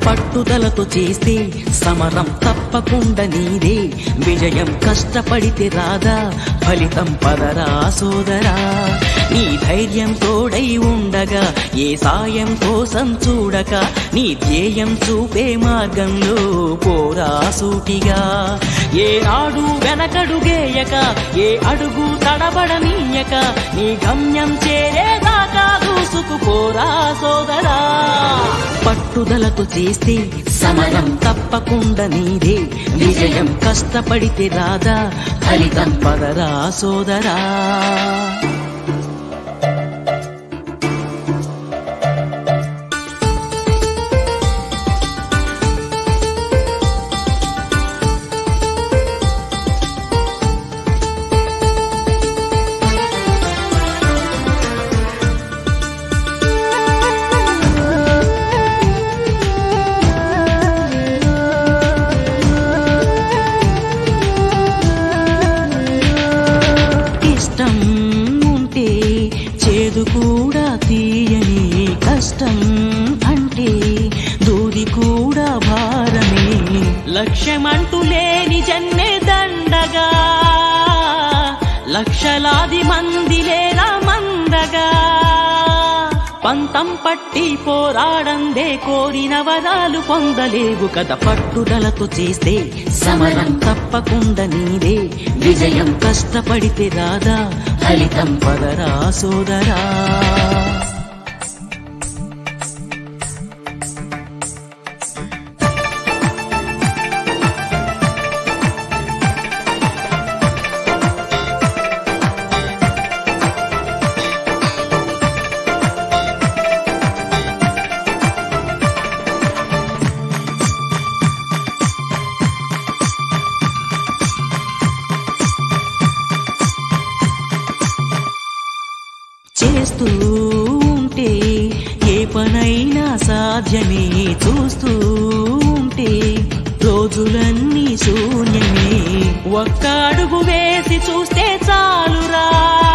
పట్టుదలతో చేస్తే సమరం తప్పకుండా నీదే విజయం కష్టపడితే రాదా ఫలితం పదరా సోదరా నీ ధైర్యం తోడై ఉండగా ఏ సాయం కోసం చూడక నీ ధ్యేయం చూపే మార్గంలో పోరా సూటిగా ఏ నాడు వెనకడుగేయక ఏ అడుగు తడబడనీయక నీ గమ్యం చేరేదాకా దూసుకుపోరా సోదరా పట్టుదలతో చేస్తే సమరం తప్పకుండా నీదే విజయం కష్టపడితే రాదా ఫలితం పదరా సోదరా ఇష్టం ఉంటే చేదు కూడా తీయని కష్టం అంటే దూది కూడా భారమే లక్ష్యమంటూ లేని జన్మే దండగా లక్షలాది మంది లేరా మందగా పంతం పట్టి పోరాడందే కోరిన వరాలు పొందలేవు కదా పట్టుదలతో చేస్తే సమరం తప్పకుండా నీదే విజయం కష్టపడితే రాదా ఫలితం పదరా సోదరా చేస్తూ ఉంటే ఏ పనైనా సాధ్యమే చూస్తూ ఉంటే రోజులన్నీ శూన్యమే ఒక్క అడుగు వేసి చూస్తే చాలురా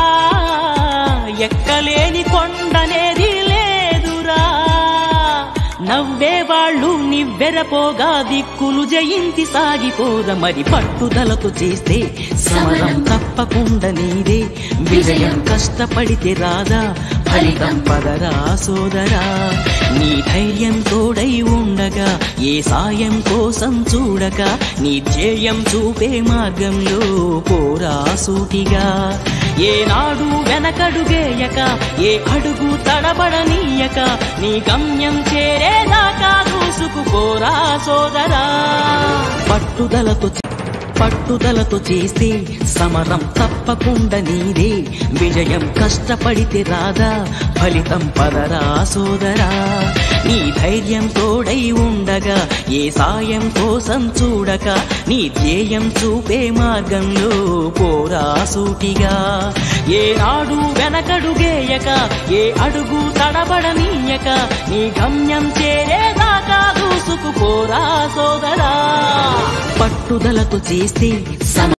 ఎక్కలేని కొండనేది లేదురా నవ్వే వాళ్ళు నివ్వెరపోగా దిక్కులు జయించి సాగిపోద మరి పట్టుదలతో చేస్తే సమరం తప్పకుండా నీదే విజయం కష్టపడితే రాదా ఫలితం పదరా సోదరా నీ ధైర్యం తోడై ఉండగా ఏ సాయం కోసం చూడక నీ ధ్యేయం చూపే మార్గంలో పోరా సూటిగా ఏనాడు వెనకడుగేయక ఏ అడుగు తడబడనీయక నీ గమ్యం చేరేదాకా దూసుకుపోరా సోదరా పట్టుదలతో చే- పట్టుదలతో చేస్తే సమరం తప్పకుండా నీదే విజయం కష్టపడితే రాదా ఫలితం పదరా సోదరా నీ ధైర్యం తోడై ఉండగా ఏ సాయం కోసం చూడక నీ ధ్యేయం చూపే మార్గంలో పోరా సూటిగా ఏ నాడు వెనకడుగేయక ఏ అడుగు తడబడనీయక నీ గమ్యం చేరేదాకా దూసుకుపోరా సోదరా పట్టుదలతో చేస్తే సమ